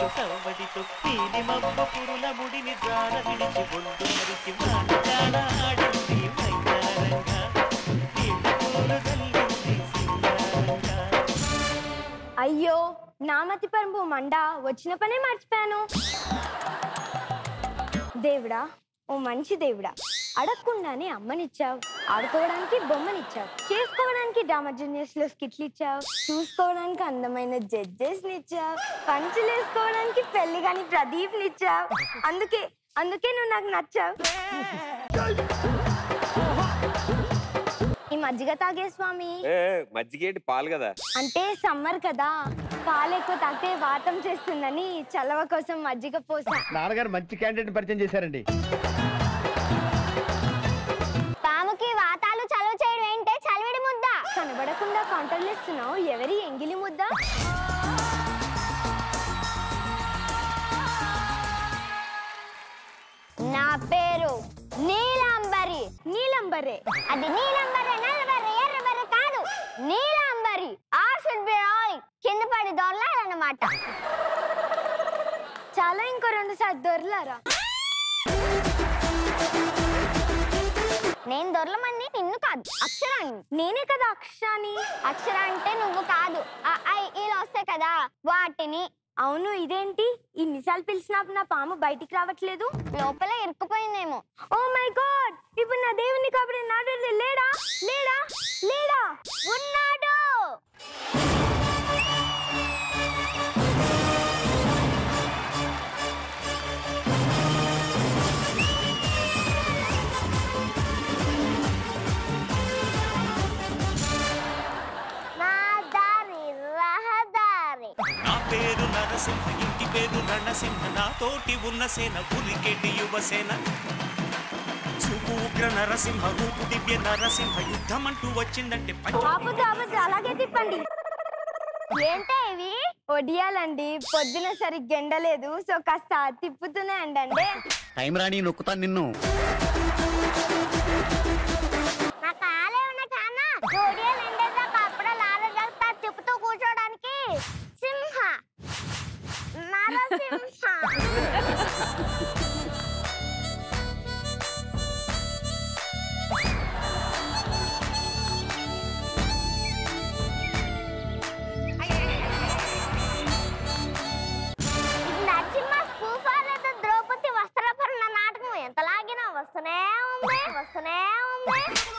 సూర్యుడు సవ్వడితో నీలి మబ్బ పురుల ముడిని జార విడిచి ఒళ్ళు మరిచి మాటకాడ ఆడింది మైదానంగా నీళ్ళ పూలు చల్లింది సింగారంగా అయ్యో నామతి పరుపు మండ వచ్చిన పనే మర్చిపోయాను దేవుడా ఓ మంచి దేవుడా అడగకుండానే అమ్మనిచ్చావు ఆడుకోవడానికి బొమ్మనిచ్చావు చేసుకోవడానికి డ్రామా జూనియర్స్ లో స్కిట్లు ఇచ్చావు చూసుకోవడానికి అందమైన జడ్జెస్ ఇచ్చావు పంచులు వేసుకోవడానికి పెళ్లి కాని ప్రదీప్ నిచ్చావు అందుకే అందుకే నువ్వు నాకు నచ్చావు ఈ మజ్జిగ తాగే స్వామి ఏ మజ్జిగేంటి పాలు కదా అంటే సమ్మర్ కదా పాలు ఎక్కువ తాగితే వాతం చేస్తుందని చలవ కోసం మజ్జిగ పోసా నాన్నగారు మంచి క్యాండిడేట్ పరిచయం చేశారండి పాముకి వాతాలు చలువ చేయడం ఏంటే చలివిడి ముద్ద కనబడకుండా కౌంటర్లు ఇస్తున్నావు ఎవరి ఎంగిలి ముద్ద నా పేరు నీలాంబరి నీలంబరే అది నీలంబరే నల్లబర్రె ఎర్రబర్రె కాదు నీలాంబరి ఆ షుడ్ బి ఆల్ కింద పడి దొరలాలన్నమాట చాలా ఇంకో రెండు సార్లు దొరలారా నేను దొరలమంది నిన్ను కాదు అక్షరాన్ని నేనే కదా అక్షరాన్ని అక్షర అంటే నువ్వు కాదు ఆ ఐ ఈలు వస్తాయి కదా వాటిని అవును ఇదేంటి ఇన్నిసార్లు పిలిచినప్పుడు నా పాము బయటికి రావట్లేదు లోపల ఇరుక్కుపోయిందేమో ఓ మై గాడ్ ఇప్పుడు నా దేవుని కాబట్టి నాడు లేడా లేడా లేడా ఉన్నాడు నా దారి రహదారి నా పేరు నరసింహ ఇంటి పేరు రణసింహ నా తోటి ఉన్న సేన ఉరికెటి యువసేన చూపు ఉగ్ర నరసింహ రూపు దివ్య నరసింహ యుద్ధం అంటూ వచ్చిందంటే పంచ ఆపదు ఆపదు అలాగే తిప్పండి ఏంటే ఇవి వడియాలండి పొద్దున సరిగ్గా ఎండలేదు సో కాస్త తిప్పుతూనే అండండి టైం రాని నొక్కుతాను నిన్ను నా కాలే ఉన్న కానా వడియాలు ఎండేదాకా అప్పుడే లాలజాస్తా తిప్పుతూ కూర్చోడానికి సింహ నరసింహ ఇది నరసింహ స్పూఫా లేదా ద్రౌపది వస్త్రాపరణ నాటకం ఎంత లాగినా వస్తూనే ఉంది వస్తూనే ఉంది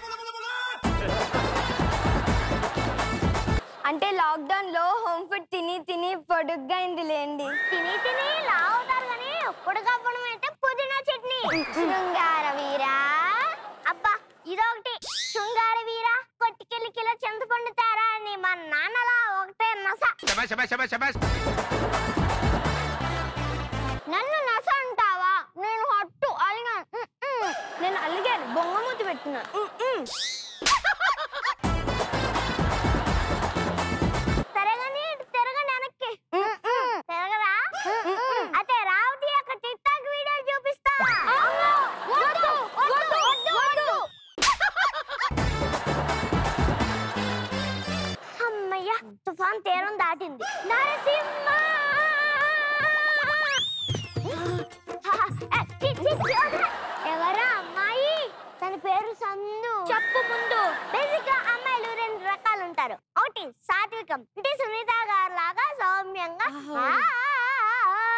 అంటే లాక్డౌన్ లో హోమ్ ఫుడ్ తిని తిని పొడుగ్గా అయింది లేండి తిని తిని లావుతారు కానీ పొడుగవ్వడం అయితే పుదీనా చట్నీ శృంగార వీరా అబ్బా ఇదొకటి శృంగార వీరా కొట్టుకెళ్ళి కిలో చింతపండు తేరా అని మా నాన్నలా ఒకటే నస నన్ను నస అంటావా నేను హట్టు అలిగాను ఉమ్, ఉమ్. నేను అలిగాను బొంగమూతి పెట్టున్నాను ఉమ్, ఉమ్. తిరగని ఇటు తిరగండి వెనక్కి తిరగరా అయితే రావతి యొక్క టిక్ టాక్ వీడియోలు చూపిస్తా వద్దు, వద్దు, వద్దు, వద్దు. అమ్మయ్య తుఫాన్ తీరం దాటింది నరసింహ ఎవరా అమ్మాయి తన పేరు సందు చెప్పు ముందు బేసిక్ గా అమ్మాయిలు రెండు రకాలు ఉంటారు ఒకటి సాత్వికం అంటే సునీత గారు లాగా సౌమ్యంగా ఆ, ఆ, ఆ, ఆ.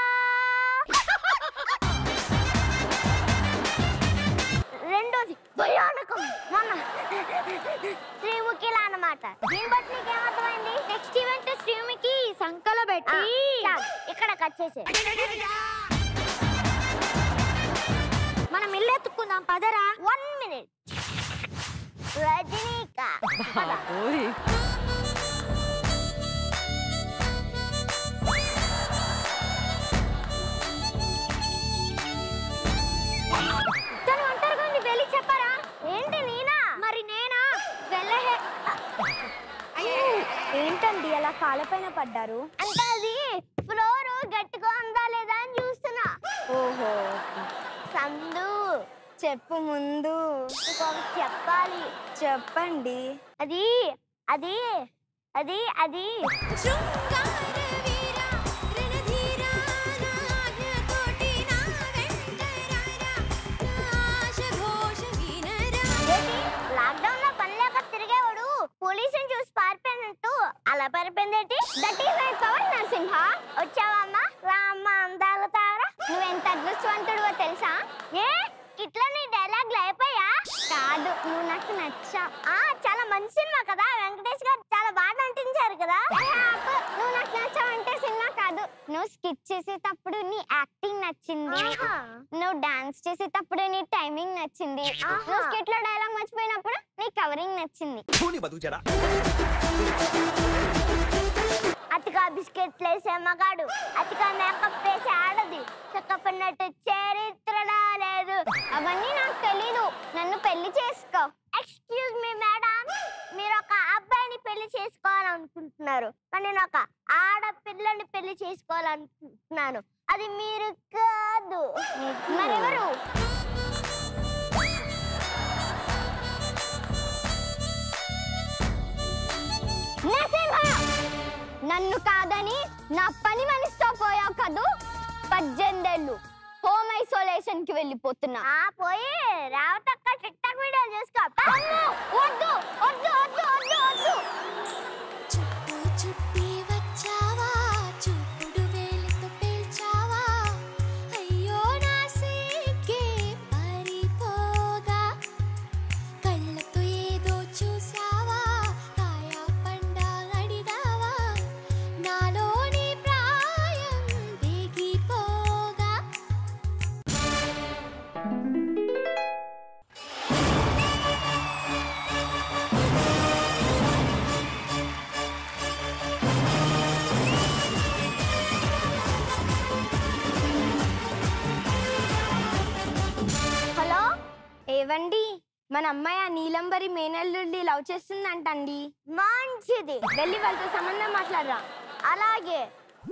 రెండోది భయానకం మొన్న శ్రీముఖిలా అన్నమాట దీన్ని బట్టి నీకు ఏమర్థమైంది నెక్స్ట్ ఈవెంట్ శ్రీముఖి సంకలో పెట్టి ఇక్కడ కట్ చేసే మనం ఇల్లు ఎత్తుకుందాం పదరా వన్ మినిట్ రజనీకాంత్ పద. తను ఒంటరిగా ఉంది వెళ్ళి చెప్పరా ఏంటి నేనా మరి నేనా వెళ్ళహే ఏంటండి అలా కాళ్ళపైన పడ్డారు అంటే అది ఫ్లోర్ గట్టిగా ఉందా లేదా అని చూస్తున్నా ఓహో సందు చెప్పు ముందు ఇంకొకటి చెప్పాలి చెప్పండి అది అది అది అది శృంగార వీర రణధీర నచ్చా ఆ చాలా మంచి సినిమా కదా వెంకటేష్ గారు చాలా బాగా నటించారు కదా నువ్వు నాకు నచ్చావంటే సినిమా కాదు నువ్వు స్కిట్ చేసేటప్పుడు నీ యాక్టింగ్ నచ్చింది నువ్వు డాన్స్ చేసేటప్పుడు నీ టైమింగ్ నచ్చింది నువ్వు స్కిట్ లో డైలాగ్ మర్చిపోయినప్పుడు నీ కవరింగ్ నచ్చింది అతిగా బిస్కెట్లు వేసే మగాడు అతిగా మేకప్ వేసే ఆడది చక్కపడినట్టు చరిత్రడా లేదు అవన్నీ నాకు తెలీదు నన్ను పెళ్లి చేసుకో ఎక్స్క్యూజ్ మీ మేడం మీరు ఒక అబ్బాయిని పెళ్లి చేసుకోవాలనుకుంటున్నారు కానీ నేను ఒక ఆడపిల్లని పెళ్లి చేసుకోవాలనుకుంటున్నాను అది మీరు కాదు మరెవరు నరసింహ నన్ను కాదని నా పని మనిషితో పోయావు కదూ పద్దెనిమిదేళ్ళు హోమ్ ఐసోలేషన్ కి వెళ్ళిపోతున్నా ఆ పోయి రావతక్క టిక్ టాక్ వీడియోలు చేసుకో వద్దు వద్దు వద్దు వద్దు వద్దు చుట్టూ చుట్టి వచ్చావా చూపుడు వేలితో పేల్చావా అయ్యో నా సిగ్గే పారిపోగా కళ్ళతో ఏదో చూసావా కాయ పండ అడిగావా నాలోని ప్రాయం వేగిపోగా హలో ఏవండి మన అమ్మాయి ఆ నీలంబరి మేనల్లుండి లవ్ చేస్తుందంటండి మంచిది వెళ్ళి వాళ్ళతో సంబంధం మాట్లాడరా అలాగే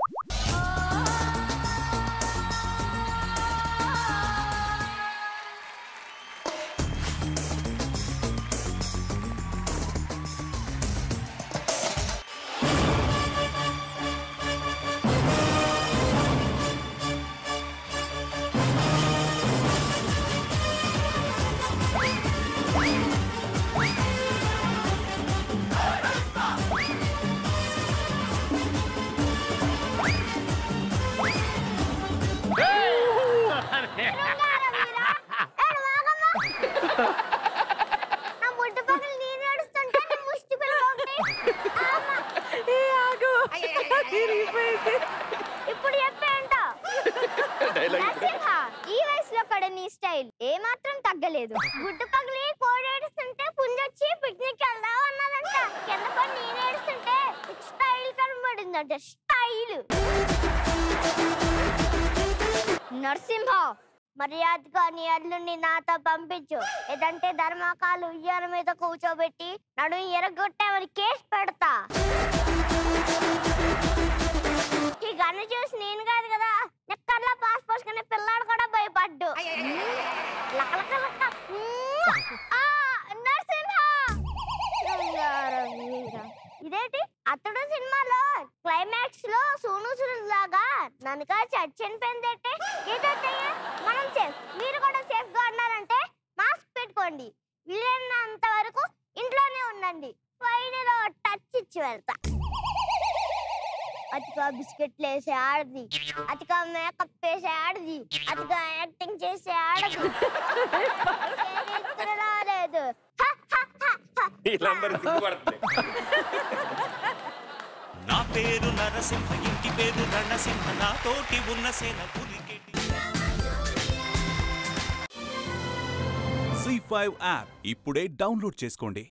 నా ముట్టు పక్కన నేను ఏడుస్తుంటే నీ ముష్టి పిల్ల ఒకటి. అమ్మ. ఇప్పుడు చెప్పేంటో నరసింహ, ఈ వయసులో కూడా నీ స్టైల్ ఏ మాత్రం తగ్గలేదు గుడ్డు పగిలి కోడి ఏడుస్తుంటే పుంజొచ్చి పిక్నిక్ వెళ్దాం అన్నదంట కింద పడి నేను ఏడుస్తుంటే స్టైల్ కనబడిందంట స్టైల్ నరసింహ మర్యాదగా నీ అల్లుని నాతో పంపించు లేదంటే ధర్మకాలు ఉయ్యాల మీద కూర్చోబెట్టి నడు ఎరగొట్టామని కేసు పెడతా ఈ గన్ను చూసి నేను కాదు కదా నెక్కర్లో పాస్ పోసుకునే పిల్లాడు కూడా భయపడ్డు లక లక లక. మ్మ్. ఆ, నరసింహ శృంగారం వీర. ఇదేంటి అతడు సినిమాలో క్లైమాక్స్ లో సోను సూద్ లాగా నన్నుగా చచ్చిపోయిందంటే ఏదైతే మనం సేఫ్ మీరు కూడా సేఫ్ గా ఉన్నారంటే మాస్క్ పెట్టుకోండి వీలైనంత వరకు ఇంట్లోనే ఉండండి ఫైనల్ టచ్ ఇచ్చి వెళ్తా అతిగా బిస్కెట్లు వేసే ఆడది అతిగా మేకప్ వేసే ఆడది అతిగా యాక్టింగ్ చేసే ఆడది చరిత్ర రాలేదు హ, హ, హ, హ. ఇలా మరి సిగ్గుపడుతుంది నా పేరు నరసింహ ఇంటి పేరు రణసింహ నా తోటి ఉన్న సేన పులికెటి సి ఫైవ్ యాప్ ఇప్పుడే డౌన్లోడ్ చేసుకోండి